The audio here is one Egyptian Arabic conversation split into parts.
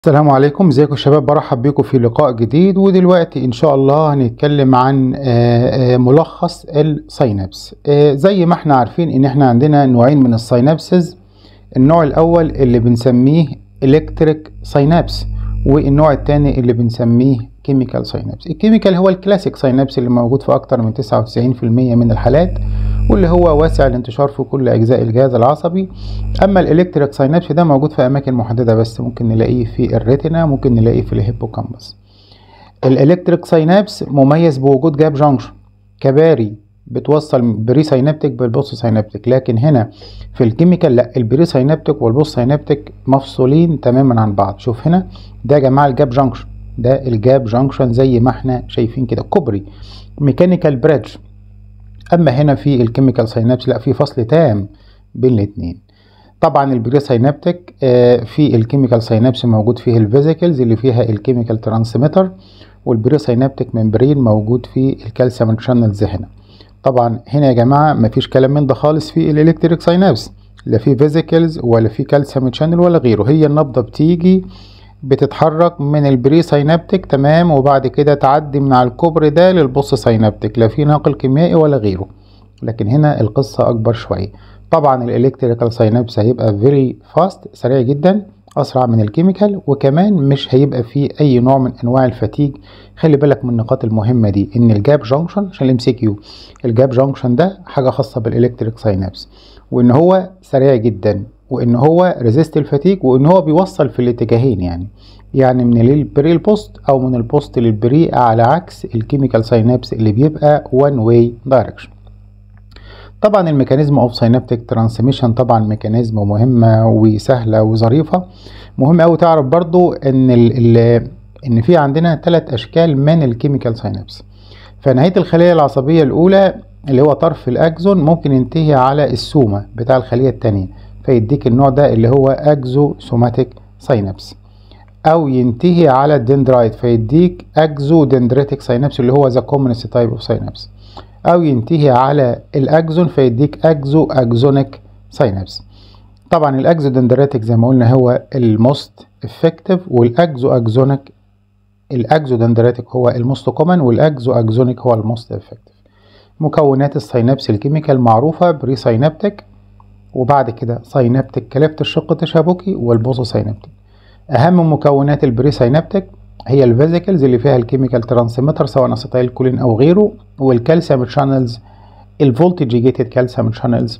السلام عليكم ازيكم يا شباب برحب بيكم في لقاء جديد ودلوقتي ان شاء الله هنتكلم عن آه، آه، ملخص الساينابس آه، زي ما احنا عارفين ان احنا عندنا نوعين من الساينابسز النوع الاول اللي بنسميه الكتريك ساينابس والنوع الثاني اللي بنسميه كيميكال ساينابس الكيميكال هو الكلاسيك ساينابس اللي موجود في اكتر من 99% من الحالات واللي هو واسع الانتشار في كل اجزاء الجهاز العصبي اما الالكتريك ساينابس ده موجود في اماكن محدده بس ممكن نلاقيه في الريتنا ممكن نلاقيه في الهيبوكامبس الالكتريك ساينابس مميز بوجود جاب جانكشن كباري بتوصل بري ساينابتيك بالبوست ساينابتيك لكن هنا في الكيميكال لا البري ساينابتيك والبوست ساينابتيك مفصولين تماما عن بعض شوف هنا ده يا جماعه الجاب جانكشن ده الجاب جانكشن زي ما احنا شايفين كده كوبري ميكانيكال بريدج اما هنا في الكيميكال ساينابس لا في فصل تام بين الاثنين طبعا البري ساينابتيك آه، في الكيميكال ساينابس موجود فيه الفيزيكلز اللي فيها الكيميكال ترانسميتر والبري ساينابتيك ممبرين موجود في الكالسيوم شانلز هنا طبعا هنا يا جماعه مفيش كلام من ده خالص في الالكتريك ساينابس لا في فيزيكلز ولا في كالسيوم شانل ولا غيره هي النبضه بتيجي بتتحرك من البري ساينابتيك تمام وبعد كده تعدي من على الكوبري ده للبوست ساينابتيك لا في ناقل كيميائي ولا غيره لكن هنا القصة أكبر شوية طبعا الالكتريكال ساينابس هيبقى فيري فاست سريع جدا أسرع من الكيميكال وكمان مش هيبقى فيه أي نوع من أنواع الفتيج خلي بالك من النقاط المهمة دي إن الجاب جانكشن عشان الام سي كيو الجاب جانكشن ده حاجة خاصة بالالكتريك ساينابس وإن هو سريع جدا وإن هو ريزيست الفتيج وإن هو بيوصل في الاتجاهين يعني يعني من البري البوست أو من البوست للبري على عكس الكيميكال ساينابس اللي بيبقى وان واي دايركشن طبعا الميكانيزم اوف ساينابتيك ترانسميشن طبعا ميكانيزم مهمه وسهله وظريفه مهم قوي تعرف برضو ان ال ال ان في عندنا ثلاث اشكال من الكيميكال ساينابس فنهايه الخليه العصبيه الاولى اللي هو طرف الاكزون ممكن ينتهي على السومه بتاع الخليه الثانيه فيديك النوع ده اللي هو اكزو سوماتيك ساينابس او ينتهي على الدندرايت فيديك اكزو دندريتك ساينابس اللي هو ذا كومنست تايب اوف ساينابس او ينتهي على الاكزون فيديك اكزو اكزونيك ساينابس طبعا الاكزو دندريتك زي ما قلنا هو الموست افكتيف والاكزو اكزونيك الاكزو دندريتك هو الموست كومن والاكزو اكزونيك هو الموست افكتيف مكونات الساينابس الكيميكال معروفه بري ساينابتيك وبعد كده ساينابتيك كليفت الشق التشابكي والبوزو ساينابتيك اهم مكونات البري ساينابتيك هي الفيزيكلز اللي فيها الكيميكال ترانسميتر سواء اسيتايل كولين او غيره والكالسيوم شانلز الفولتج جيتد كالسيوم شانلز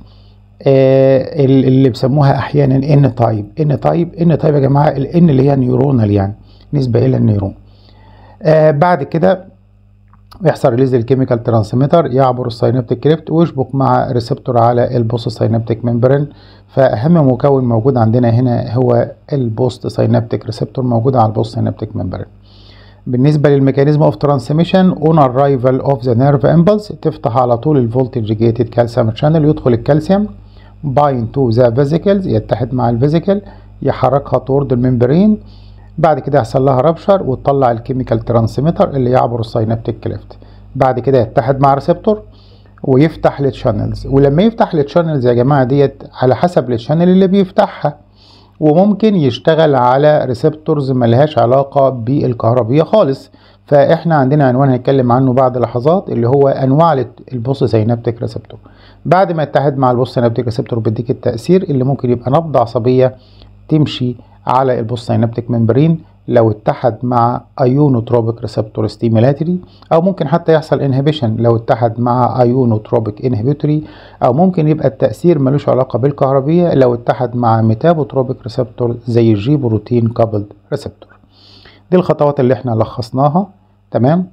اللي بيسموها احيانا ان تايب ان تايب ان تايب يا جماعه الان اللي هي نيورونال يعني نسبه الى النيرون آه بعد كده يحصل ريليز الكيميكال ترانسميتر يعبر الساينابتيك كريبت ويشبك مع ريسبتور على البوست ساينابتيك ممبرين فاهم مكون موجود عندنا هنا هو البوست ساينابتيك ريسبتور موجود على البوست ساينابتيك ممبرين بالنسبه للميكانيزم اوف ترانسميشن اون ارايفل اوف ذا نيرف امبلس تفتح على طول الفولتج جيتد كالسيوم شانل يدخل الكالسيوم باين تو ذا فيزيكلز يتحد مع الفيزيكل يحركها تورد الممبرين بعد كده يحصل لها رابشر وتطلع الكيميكال ترانسميتر اللي يعبر الساينابتيك كليفت بعد كده يتحد مع ريسبتور ويفتح التشانلز ولما يفتح التشانلز يا جماعه ديت على حسب التشانل اللي بيفتحها وممكن يشتغل على ريسبتورز ملهاش علاقه بالكهربيه خالص فاحنا عندنا عنوان هنتكلم عنه بعد لحظات اللي هو انواع البوست سينابتيك ريسبتور بعد ما يتحد مع البوست سينابتيك ريسبتور بيديك التاثير اللي ممكن يبقى نبضه عصبيه تمشي على البوست سينابتيك ممبرين لو اتحد مع ايونوتروبيك ريسبتور ستيمولاتري او ممكن حتى يحصل انهبيشن لو اتحد مع ايونوتروبيك انهبيتوري او ممكن يبقى التاثير ملوش علاقه بالكهربيه لو اتحد مع ميتابوتروبيك ريسبتور زي الجي بروتين كابلد ريسبتور دي الخطوات اللي احنا لخصناها تمام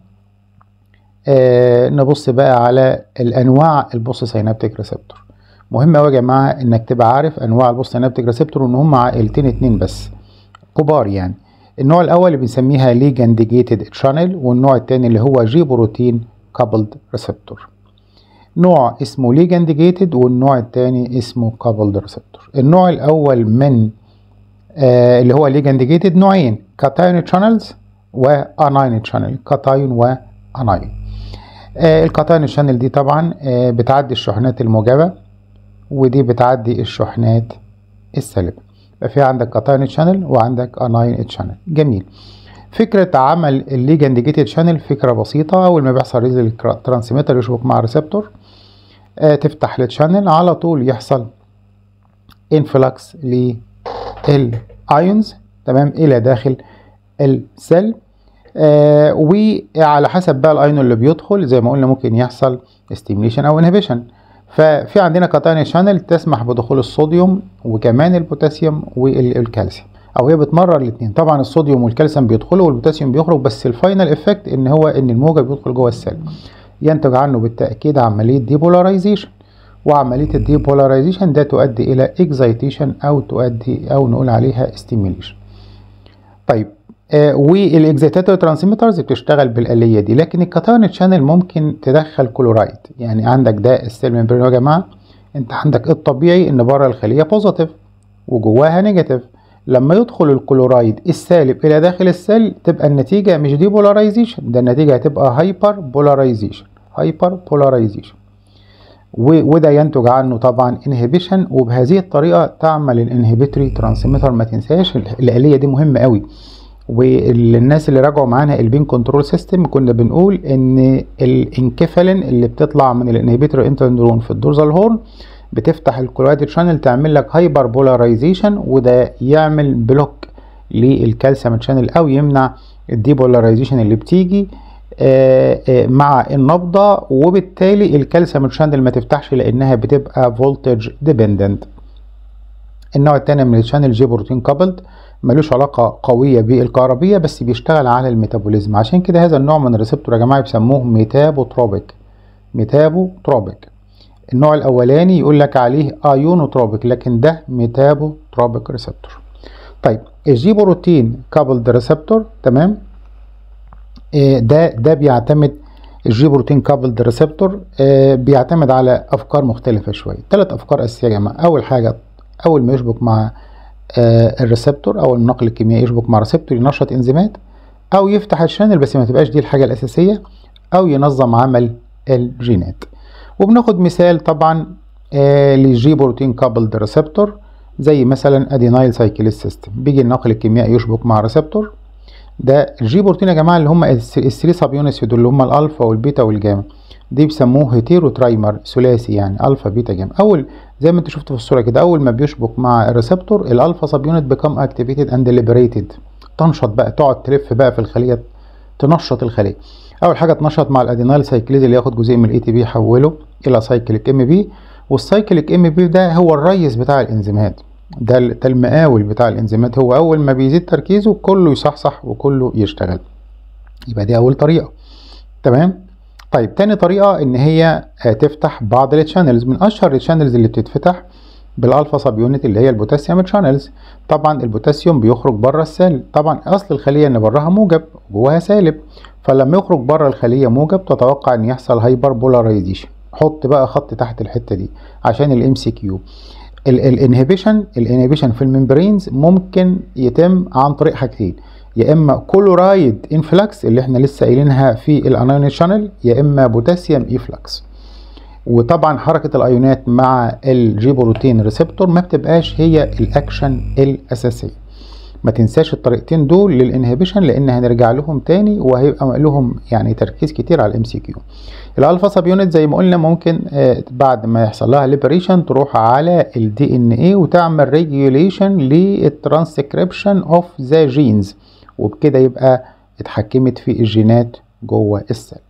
آه نبص بقى على الانواع البوست سينابتيك ريسبتور مهم قوي يا جماعه انك تبقى عارف انواع البوست سينابتيك ريسبتور ان هم عائلتين اتنين بس كبار يعني النوع الاول اللي بنسميها ليجاند جيتد شانل والنوع الثاني اللي هو جي بروتين كابلد ريسبتور نوع اسمه ليجاند جيتد والنوع الثاني اسمه كابلد ريسبتور النوع الاول من آه اللي هو ليجاند جيتد نوعين كاتايون شانلز واناين شانل كاتايون واناين آه الكاتايون شانل دي طبعا آه بتعدي الشحنات الموجبه ودي بتعدي الشحنات السالبه يبقى في عندك كاتاين شانل وعندك اناين شانل جميل فكرة عمل الليجند جيتد شانل فكرة بسيطة أول ما بيحصل ريز الترانسميتر يشبك مع الريسبتور آه تفتح الشانل على طول يحصل انفلكس للايونز تمام إلى داخل السيل آه وعلى حسب بقى الايون اللي بيدخل زي ما قلنا ممكن يحصل ستيميليشن او انهبيشن ففي عندنا كاتاين شانل تسمح بدخول الصوديوم وكمان البوتاسيوم والكالسيوم او هي بتمرر الاثنين طبعا الصوديوم والكالسيوم بيدخلوا والبوتاسيوم بيخرج بس الفاينل افكت ان هو ان الموجه بيدخل جوه السيل ينتج عنه بالتاكيد عمليه ديبولاريزيشن وعمليه الديبولاريزيشن ده تؤدي الى اكزايتيشن او تؤدي او نقول عليها ستيميليشن طيب آه والاكزيتاتور ترانسميترز بتشتغل بالآلية دي لكن الكاتاين شانل ممكن تدخل كلورايد يعني عندك ده السيل ممبرين يا جماعه انت عندك الطبيعي ان بره الخليه بوزيتيف وجواها نيجاتيف لما يدخل الكلورايد السالب الى داخل السيل تبقى النتيجه مش دي بولاريزيشن ده النتيجه هتبقى هايبر بولاريزيشن هايبر بولاريزيشن وده ينتج عنه طبعا انهبيشن وبهذه الطريقه تعمل الانهبيتوري ترانسميتر ما تنساش الآلية دي مهمه قوي والناس اللي راجعوا معانا البين كنترول سيستم كنا بنقول ان الانكفالين اللي بتطلع من الانهبيتور انترنيورون في الدورزال هورن بتفتح الكلورايد شانل تعمل لك هايبر بولاريزيشن وده يعمل بلوك للكالسيوم شانل او يمنع الديبولاريزيشن اللي بتيجي مع النبضة وبالتالي الكالسيوم شانل ما تفتحش لانها بتبقى فولتج ديبندنت النوع الثاني من الشانل جي بروتين كابلد ملوش علاقة قوية بالكهربية بس بيشتغل على الميتابوليزم عشان كده هذا النوع من الريسبتور يا جماعة بيسموه ميتابوتروبيك ميتابوتروبيك النوع الأولاني يقول لك عليه ايونوتروبيك لكن ده ميتابوتروبيك ريسبتور طيب الجي بروتين كابلد ريسبتور تمام آه ده ده بيعتمد الجي بروتين كابلد ريسبتور آه بيعتمد على افكار مختلفه شويه ثلاث افكار اساسيه يا جماعه اول حاجه اول ما يشبك مع آه الريسبتور او النقل الكيميائي يشبك مع ريسبتور ينشط انزيمات او يفتح الشانل بس ما تبقاش دي الحاجه الاساسيه او ينظم عمل الجينات وبناخد مثال طبعا آه للجي بروتين كابلد ريسبتور زي مثلا ادينايل سايكليس سيستم بيجي النقل الكيميائي يشبك مع ريسبتور ده الجي بروتين يا جماعه اللي هم الثري سب يونتس دول اللي هم الالفا والبيتا والجاما دي بيسموه هيتيرو ترايمر ثلاثي يعني الفا بيتا جاما اول زي ما انت شفت في الصوره كده اول ما بيشبك مع الريسبتور الالفا سب يونت بيكم اكتيفيتد اند ليبريتد تنشط بقى تقعد تلف بقى في الخليه تنشط الخليه اول حاجه تنشط مع الادينال سايكليز اللي ياخد جزء من الاي تي بي يحوله الى سايكليك ام بي والسايكليك ام بي ده هو الريس بتاع الانزيمات ده ده المقاول بتاع الانزيمات هو اول ما بيزيد تركيزه كله يصحصح وكله يشتغل يبقى دي اول طريقه تمام طيب تاني طريقه ان هي تفتح بعض التشانلز من اشهر التشانلز اللي بتتفتح بالالفا سب يونت اللي هي البوتاسيوم تشانلز طبعا البوتاسيوم بيخرج بره السيل طبعا اصل الخليه ان براها موجب وجواها سالب فلما يخرج بره الخليه موجب تتوقع ان يحصل هايبر بولاريزيشن حط بقى خط تحت الحته دي عشان الام سي كيو الانهبيشن الانهبيشن في الممبرينز ممكن يتم عن طريق حاجتين يا اما كلورايد انفلكس اللي احنا لسه قايلينها في الانايون شانل يا اما بوتاسيوم ايفلكس وطبعا حركه الايونات مع الجي بروتين ريسبتور ما بتبقاش هي الاكشن الاساسيه ما تنساش الطريقتين دول للانهبيشن لان هنرجع لهم تاني وهيبقى لهم يعني تركيز كتير على الام سي كيو الالفا سب يونت زي ما قلنا ممكن آه بعد ما يحصل لها ليبريشن تروح على الدي ان اي وتعمل ريجوليشن للترانسكريبشن اوف ذا جينز وبكده يبقى اتحكمت في الجينات جوه السيل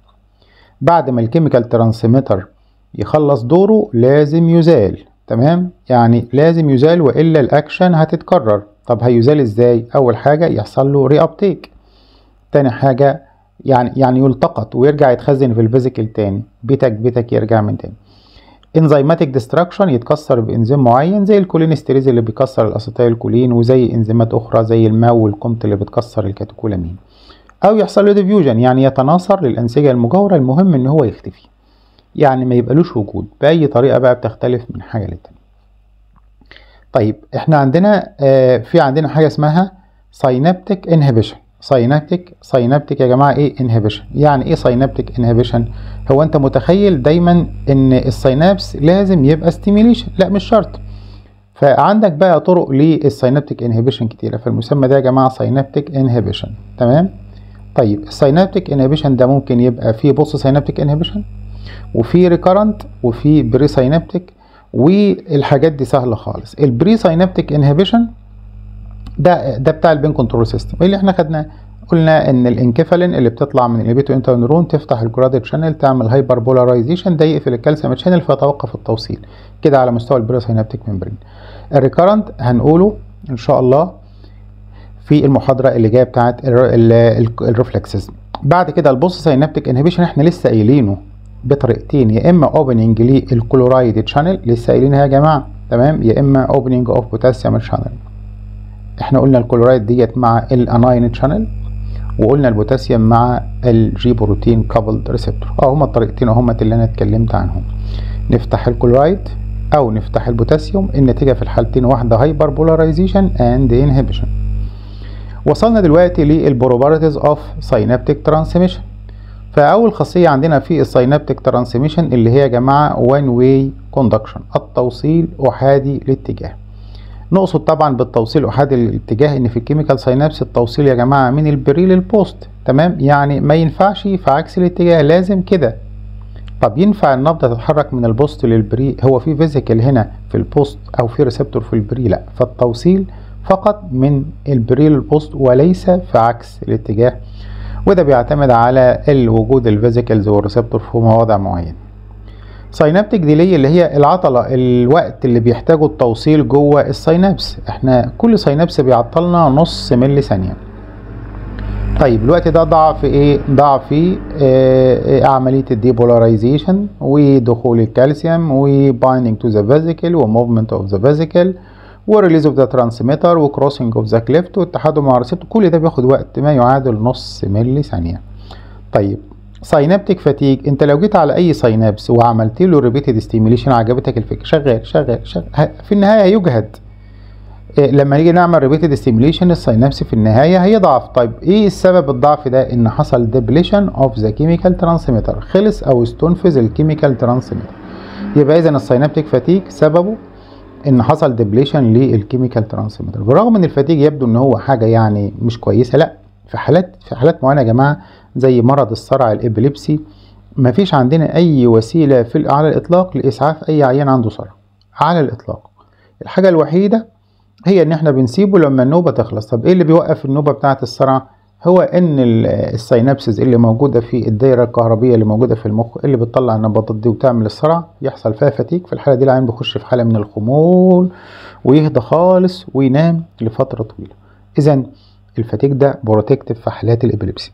بعد ما الكيميكال ترانسميتر يخلص دوره لازم يزال تمام يعني لازم يزال والا الاكشن هتتكرر طب هيزال ازاي اول حاجه يحصل له ري ابتيك تاني حاجه يعني يعني يلتقط ويرجع يتخزن في الفيزيكال تاني بيتك بيتك يرجع من تاني انزيماتيك ديستراكشن يتكسر بانزيم معين زي الكولينستريز اللي بيكسر الاسيتايل كولين وزي انزيمات اخرى زي الماو والكومت اللي بتكسر الكاتيكولامين او يحصل له ديفيوجن يعني يتناثر للانسجه المجاوره المهم ان هو يختفي يعني ما يبقالوش وجود باي طريقه بقى بتختلف من حاجه للتانيه طيب احنا عندنا آه في عندنا حاجه اسمها ساينابتيك انهبيشن ساينابتيك ساينابتيك يا جماعه ايه انهبيشن يعني ايه ساينابتيك انهبيشن هو انت متخيل دايما ان الساينابس لازم يبقى ستيميليشن لا مش شرط فعندك بقى طرق للسينابتيك انهبيشن كتيره فالمسمى ده يا جماعه سينابتيك انهبيشن تمام طيب السينابتيك انهبيشن ده ممكن يبقى فيه بص سينابتيك انهبيشن وفي ريكارنت وفي بري سينابتيك والحاجات دي سهله خالص البري سينابتيك انهبيشن ده ده بتاع البين كنترول سيستم اللي احنا خدناه قلنا ان الانكفالين اللي بتطلع من الابيتو انترنيرون تفتح الجراديت شانل تعمل هايبر بولاريزيشن ده يقفل الكالسيوم شانل فيتوقف التوصيل كده على مستوى البري سينابتيك ممبرين الريكارنت هنقوله ان شاء الله في المحاضره اللي جايه بتاعه الريفلكسز بعد كده البوست سينابتيك انهبيشن احنا لسه قايلينه بطريقتين يا اما اوبننج للكلورايد شانل لسه قايلينها يا جماعه تمام يا اما اوبننج اوف بوتاسيوم شانل احنا قلنا الكلورايد ديت مع الاناين شانل وقلنا البوتاسيوم مع الجي بروتين كابلد ريسبتور اه هما الطريقتين هما اللي انا اتكلمت عنهم نفتح الكلورايد او نفتح البوتاسيوم النتيجه في الحالتين واحده هايبر بولاريزيشن اند انهبيشن وصلنا دلوقتي للبروبرتيز اوف سينابتيك ترانسميشن فاول خاصيه عندنا في السينابتيك ترانسميشن اللي هي يا جماعه وان واي كوندكشن التوصيل احادي الاتجاه نقصد طبعا بالتوصيل احادي الاتجاه ان في الكيميكال ساينابس التوصيل يا جماعه من البري للبوست تمام يعني ما ينفعش في عكس الاتجاه لازم كده طب ينفع النبضه تتحرك من البوست للبري هو في فيزيكال هنا في البوست او في ريسبتور في البري لا فالتوصيل فقط من البري للبوست وليس في عكس الاتجاه وده بيعتمد على الوجود الفيزيكالز والريسبتور في مواضع معينه ساينابتيك ديلي اللي هي العطلة الوقت اللي بيحتاجه التوصيل جوه الساينابس احنا كل ساينابس بيعطلنا نص ملي ثانية طيب الوقت ده ضاع في ايه ضاع في اه عملية الديبولاريزيشن ودخول الكالسيوم وبايندينج تو ذا فيزيكال وموفمنت اوف ذا فيزيكال وريليز اوف ذا ترانسميتر وكروسنج اوف ذا كليفت والتحادم مع الريسبتور كل ده بياخد وقت ما يعادل نص ملي ثانية طيب ساينابتيك فاتيج انت لو جيت على اي ساينابس وعملت له ريبيتد ستيميليشن عجبتك الفكره شغال شغال شغال في النهايه هيجهد إيه لما نيجي نعمل ريبيتد ستيميليشن الساينابس في النهايه هيضعف طيب ايه السبب الضعف ده ان حصل ديبليشن اوف ذا كيميكال ترانسميتر خلص او استنفذ الكيميكال ترانسميتر يبقى اذا الساينابتيك فاتيج سببه ان حصل ديبليشن للكيميكال ترانسميتر بالرغم ان الفاتيج يبدو ان هو حاجه يعني مش كويسه لا في حالات في حالات معينه يا جماعه زي مرض الصرع الابليبسي مفيش عندنا اي وسيله في على الاطلاق لاسعاف اي عيان عنده صرع على الاطلاق الحاجه الوحيده هي ان احنا بنسيبه لما النوبه تخلص طب ايه اللي بيوقف النوبه بتاعه الصرع هو ان السينابسز اللي موجوده في الدايره الكهربيه اللي موجوده في المخ اللي بتطلع النبضات دي وتعمل الصرع يحصل فيها فتيك في الحاله دي العيان بيخش في حاله من الخمول ويهدى خالص وينام لفتره طويله اذا الفتيك ده بروتكتيف في حالات الابليبسي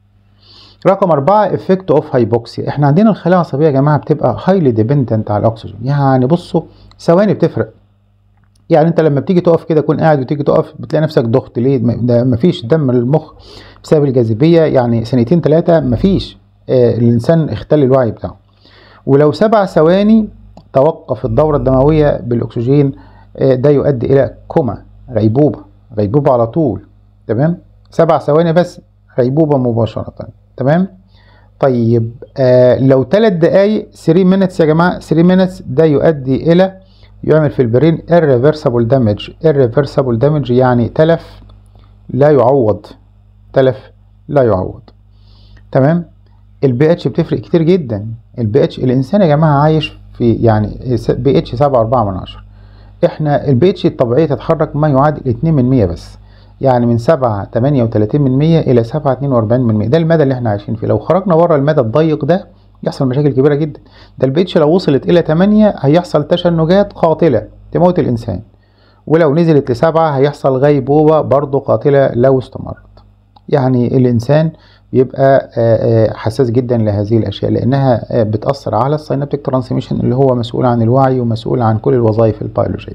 رقم أربعة افكت اوف هايبوكسيا احنا عندنا الخلايا العصبية يا جماعة بتبقى هايلي ديبندنت على الأكسجين يعني بصوا ثواني بتفرق يعني انت لما بتيجي تقف كده تكون قاعد وتيجي تقف بتلاقي نفسك ضغط ليه ده مفيش دم للمخ بسبب الجاذبية يعني سنتين ثلاثة مفيش آه الإنسان اختل الوعي بتاعه ولو سبع ثواني توقف الدورة الدموية بالأكسجين آه ده يؤدي إلى كوما غيبوبة غيبوبة على طول تمام سبع ثواني بس غيبوبة مباشرة تمام طيب آه لو 3 دقايق 3 مينتس يا جماعه 3 مينتس ده يؤدي الى يعمل في البرين irreversible damage irreversible damage يعني تلف لا يعوض تلف لا يعوض تمام البي اتش بتفرق كتير جدا البي اتش الانسان يا جماعه عايش في يعني بي اتش 7 4 من 10 احنا البي اتش الطبيعيه تتحرك ما يعادل 2 من 100 بس يعني من 7 38 من 100 الى 7 42 من 100 ده المدى اللي احنا عايشين فيه لو خرجنا بره المدى الضيق ده يحصل مشاكل كبيره جدا ده البيتش لو وصلت الى 8 هيحصل تشنجات قاتله تموت الانسان ولو نزلت لسبعة هيحصل غيبوبة برضه قاتلة لو استمرت يعني الإنسان يبقى حساس جدا لهذه الأشياء لأنها بتأثر على السينابتيك ترانسميشن اللي هو مسؤول عن الوعي ومسؤول عن كل الوظائف البيولوجية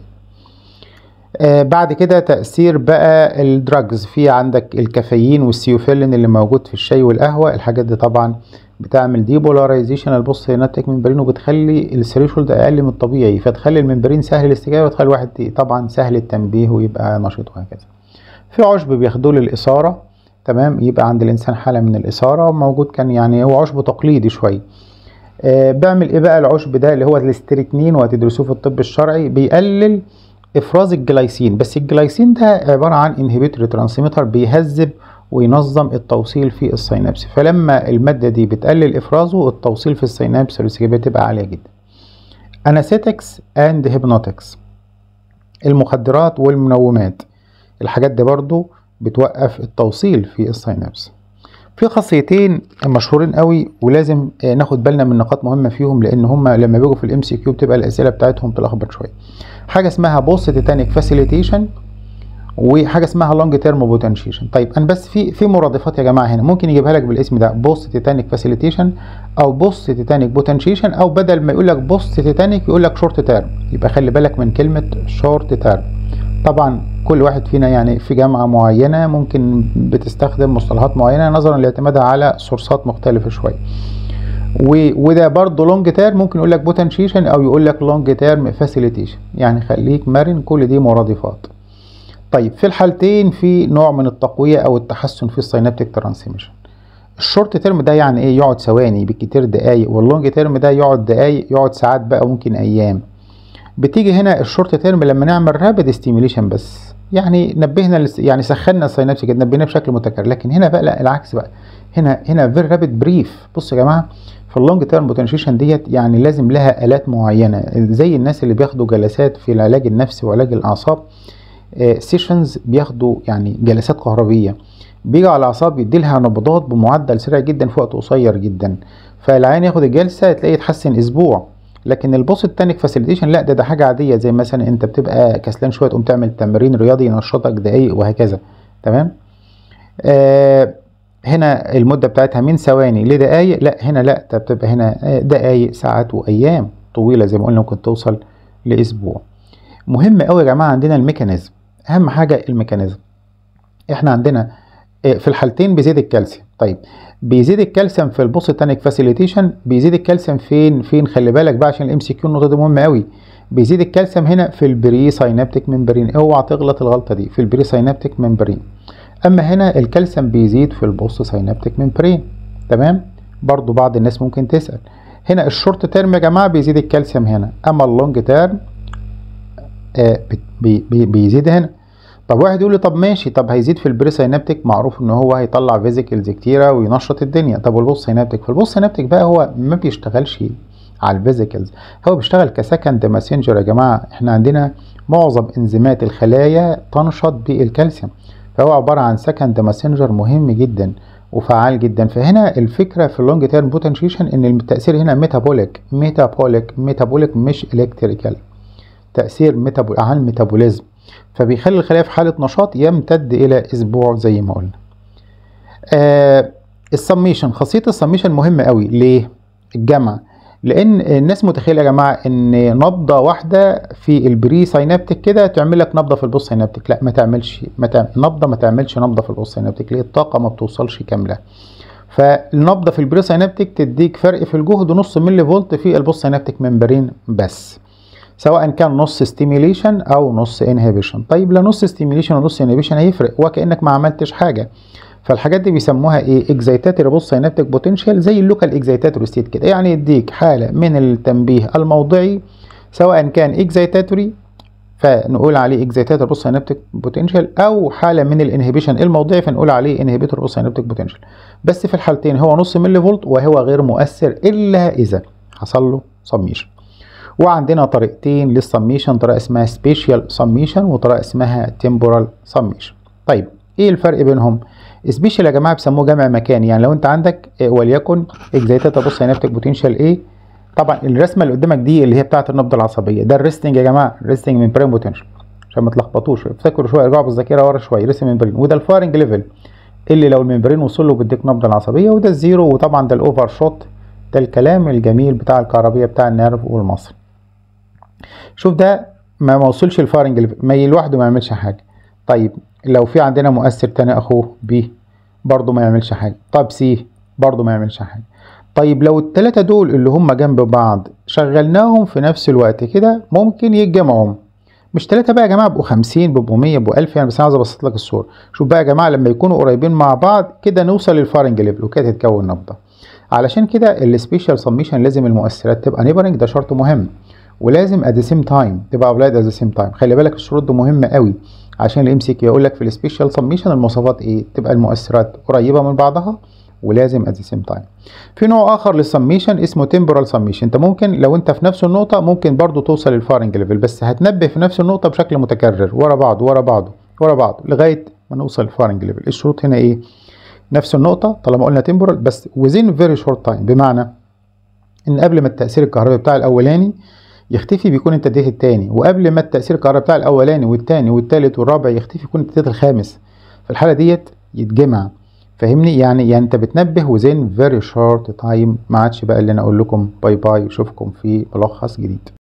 آه بعد كده تأثير بقى الدراجز في عندك الكافيين والسيوفيلين اللي موجود في الشاي والقهوة الحاجات دي طبعا بتعمل ديبولاريزيشن البوست سينابتيك ممبرين وبتخلي الثريشولد اقل من الطبيعي فتخلي الممبرين سهل الاستجابه وتخلي الواحد طبعا سهل التنبيه ويبقى نشيط وهكذا في عشب بياخدوه للاثاره تمام يبقى عند الانسان حاله من الاثاره موجود كان يعني هو عشب تقليدي شويه آه بيعمل ايه بقى العشب ده اللي هو الاستريكنين وهتدرسوه في الطب الشرعي بيقلل افراز الجلايسين بس الجلايسين ده عباره عن انهبيتوري ترانسميتر بيهذب وينظم التوصيل في السينابس فلما الماده دي بتقلل افرازه التوصيل في السينابس الاستجابيه تبقى عاليه جدا انستكس اند هيبنوتكس المخدرات والمنومات الحاجات دي برضو بتوقف التوصيل في السينابس في خاصيتين مشهورين قوي ولازم ناخد بالنا من نقاط مهمه فيهم لان هم لما بيجوا في الام سي كيو بتبقى الاسئله بتاعتهم تلخبط شويه حاجه اسمها بوست تيتانيك فاسيليتيشن وحاجه اسمها لونج تيرم بوتنشيشن طيب انا بس في في مرادفات يا جماعه هنا ممكن يجيبها لك بالاسم ده بوست تيتانيك فاسيليتيشن او بوست تيتانيك بوتنشيشن او بدل ما يقول لك بوست تيتانيك يقول لك شورت تيرم يبقى خلي بالك من كلمه شورت تيرم طبعا كل واحد فينا يعني في جامعه معينه ممكن بتستخدم مصطلحات معينه نظرا لاعتمادها على سورسات مختلفه شويه وده برضه لونج تيرم ممكن يقول لك بوتنشيشن او يقول لك لونج تيرم فاسيليتيشن يعني خليك مرن كل دي مرادفات طيب في الحالتين في نوع من التقويه او التحسن في السينابتيك ترانسميشن الشورت تيرم ده يعني ايه يقعد ثواني بالكتير دقايق واللونج تيرم ده يقعد دقايق يقعد ساعات بقى ممكن ايام بتيجي هنا الشورت تيرم لما نعمل رابid ستيميوليشن بس يعني نبهنا لس... يعني سخنا السينابس كده نبهنا بشكل متكرر لكن هنا بقى لا العكس بقى هنا هنا فيري رابid بريف بصوا يا جماعه في اللونج تيرم بوتنشيشن ديت يعني لازم لها الات معينه زي الناس اللي بياخدوا جلسات في العلاج النفسي وعلاج الاعصاب سيشنز بياخدوا يعني جلسات كهربيه بيجي على الاعصاب يدي لها نبضات بمعدل سريع جدا في وقت قصير جدا فالعيان ياخد الجلسه تلاقيه يتحسن اسبوع لكن البوست تانيك فاسيليتيشن لا ده ده حاجه عاديه زي مثلا انت بتبقى كسلان شويه تقوم تعمل تمرين رياضي ينشطك دقايق وهكذا تمام آه هنا المده بتاعتها من ثواني لدقايق لا هنا لا ده بتبقى هنا دقايق ساعات وايام طويله زي ما قلنا ممكن توصل لاسبوع مهم قوي يا جماعه عندنا الميكانيزم اهم حاجه الميكانيزم احنا عندنا في الحالتين بيزيد الكالسيوم طيب بيزيد الكالسيوم في البوست تانيك فاسيليتيشن بيزيد الكالسيوم فين فين خلي بالك بقى عشان الام سي كيو النقطه دي مهمه قوي بيزيد الكالسيوم هنا في البري ساينابتيك ممبرين اوعى تغلط الغلطه دي في البري ساينابتيك ممبرين اما هنا الكالسيوم بيزيد في البوست ساينابتيك ممبرين تمام برضو بعض الناس ممكن تسال هنا الشورت تيرم يا جماعه بيزيد الكالسيوم هنا اما اللونج تيرم آه بي بي بيزيد هنا طب واحد يقول لي طب ماشي طب هيزيد في البري سينابتيك معروف ان هو هيطلع فيزيكلز كتيره وينشط الدنيا طب والبوست سينابتيك في البوست سينابتيك بقى هو ما بيشتغلش على الفيزيكلز هو بيشتغل كسكند ماسنجر يا جماعه احنا عندنا معظم انزيمات الخلايا تنشط بالكالسيوم فهو عباره عن سكند ماسنجر مهم جدا وفعال جدا فهنا الفكره في اللونج تيرم بوتنشيشن ان التاثير هنا ميتابوليك ميتابوليك ميتابوليك مش الكتريكال تاثير ميتابول عن الميتابوليزم فبيخلي الخلايا في حالة نشاط يمتد إلى أسبوع زي ما قلنا. آه السميشن خاصية السميشن مهمة قوي ليه؟ الجمع لأن الناس متخيلة يا جماعة إن نبضة واحدة في البري ساينابتيك كده تعمل لك نبضة في البوست ساينابتيك، لا ما تعملش ما تعمل نبضة ما تعملش نبضة في البوست ساينابتيك ليه؟ الطاقة ما بتوصلش كاملة. فالنبضة في البري ساينابتيك تديك فرق في الجهد نص ملي فولت في البوست ساينابتيك ممبرين بس. سواء كان نص ستيميليشن او نص انهبيشن طيب لا نص ستيميليشن ونص انهبيشن هيفرق وكانك ما عملتش حاجه فالحاجات دي بيسموها ايه اكزايتاتوري بوست سينابتيك بوتنشال زي اللوكال اكزايتاتوري ستيت كده يعني يديك حاله من التنبيه الموضعي سواء كان اكزايتاتوري فنقول عليه اكزايتاتوري بوست سينابتيك بوتنشال او حاله من الانهبيشن الموضعي فنقول عليه انهبيتور بوست سينابتيك بوتنشال بس في الحالتين هو نص ملي فولت وهو غير مؤثر الا اذا حصل له سميشن وعندنا طريقتين للسميشن طريقه اسمها سبيشال سميشن وطريقه اسمها تمبورال سميشن طيب ايه الفرق بينهم سبيشال يا جماعه بيسموه جمع مكاني يعني لو انت عندك وليكن اكزايتاتا بص سينابتيك بوتنشال ايه طبعا الرسمه اللي قدامك دي اللي هي بتاعه النبضه العصبيه ده الريستنج يا جماعه الريستنج ممبرين بوتنشال عشان ما تلخبطوش افتكروا شويه ارجعوا بالذاكره ورا شويه ريستنج ممبرين وده الفايرنج ليفل اللي لو الممبرين وصل له بيديك نبضه العصبيه وده الزيرو وطبعا ده الاوفر شوت ده الكلام الجميل بتاع الكهربيه بتاع النيرف والمصل شوف ده ما موصلش الفارنج ليفل ما لوحده ما يعملش حاجه طيب لو في عندنا مؤثر تاني اخوه بي برضه ما يعملش حاجه طب سي برضه ما يعملش حاجه طيب لو التلاتة دول اللي هم جنب بعض شغلناهم في نفس الوقت كده ممكن يتجمعوا مش تلاتة بقى يا جماعة بقوا خمسين بقوا مية بقوا ألف يعني بس أنا عايز أبسط لك الصورة شوف بقى يا جماعة لما يكونوا قريبين مع بعض كده نوصل للفارنج ليفل وكده تتكون نبضة علشان كده السبيشال سميشن لازم المؤثرات تبقى نيبرنج ده شرط مهم ولازم at the same time تبقى applied at the same time خلي بالك الشروط دي مهمه قوي عشان الام سي كيو يقول لك في السبيشال سبميشن المواصفات ايه تبقى المؤثرات قريبه من بعضها ولازم at the same time في نوع اخر للسميشن اسمه temporal summation انت ممكن لو انت في نفس النقطه ممكن برضو توصل للفارنج ليفل بس هتنبه في نفس النقطه بشكل متكرر ورا بعض ورا بعض ورا بعض لغايه ما نوصل للفارنج ليفل الشروط هنا ايه نفس النقطه طالما قلنا temporal بس within very short time بمعنى ان قبل ما التاثير الكهربي بتاع الاولاني يختفي بيكون انت اديت التاني وقبل ما التاثير الكهربي بتاع الاولاني والتاني والتالت والرابع يختفي يكون انت اديت الخامس في الحاله ديت يتجمع فاهمني يعني يعني انت بتنبه within very short time ما عادش بقى اللي انا اقول لكم باي باي واشوفكم في ملخص جديد